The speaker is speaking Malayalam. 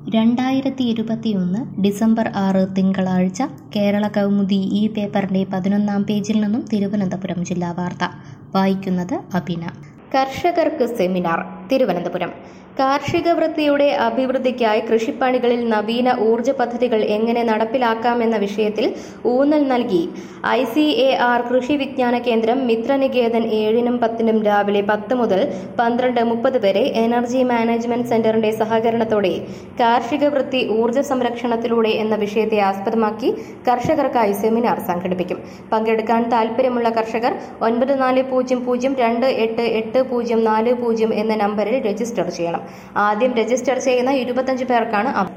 രണ്ടായിരത്തി ഇരുപത്തിയൊന്ന് ഡിസംബർ ആറ് തിങ്കളാഴ്ച കേരള കൗമുദി ഈ പേപ്പറിന്റെ പതിനൊന്നാം പേജിൽ നിന്നും തിരുവനന്തപുരം ജില്ലാ വാർത്ത വായിക്കുന്നത് അഭിന കർഷകർക്ക് സെമിനാർ തിരുവനന്തപുരം കാർഷിക വൃത്തിയുടെ അഭിവൃദ്ധിക്കായി കൃഷിപ്പണികളിൽ നവീന ഊർജ പദ്ധതികൾ എങ്ങനെ നടപ്പിലാക്കാമെന്ന വിഷയത്തിൽ ഊന്നൽ നൽകി ഐ സി എ ആർ കൃഷി വിജ്ഞാന കേന്ദ്രം മിത്രനികേതൻ ഏഴിനും പത്തിനും രാവിലെ പത്ത് മുതൽ പന്ത്രണ്ട് മുപ്പത് വരെ എനർജി മാനേജ്മെന്റ് സെന്ററിന്റെ സഹകരണത്തോടെ കാർഷിക വൃത്തി ഊർജ സംരക്ഷണത്തിലൂടെ എന്ന വിഷയത്തെ ആസ്പദമാക്കി കർഷകർക്കായി സെമിനാർ സംഘടിപ്പിക്കും പങ്കെടുക്കാൻ താൽപ്പര്യമുള്ള കർഷകർ ഒൻപത് നാല് പൂജ്യം പൂജ്യം രണ്ട് എട്ട് എട്ട് പൂജ്യം നാല് പൂജ്യം എന്ന നമ്പറിൽ രജിസ്റ്റർ ചെയ്യണം ആദ്യം രജിസ്റ്റർ ചെയ്യുന്ന ഇരുപത്തഞ്ച് പേർക്കാണ് അവ-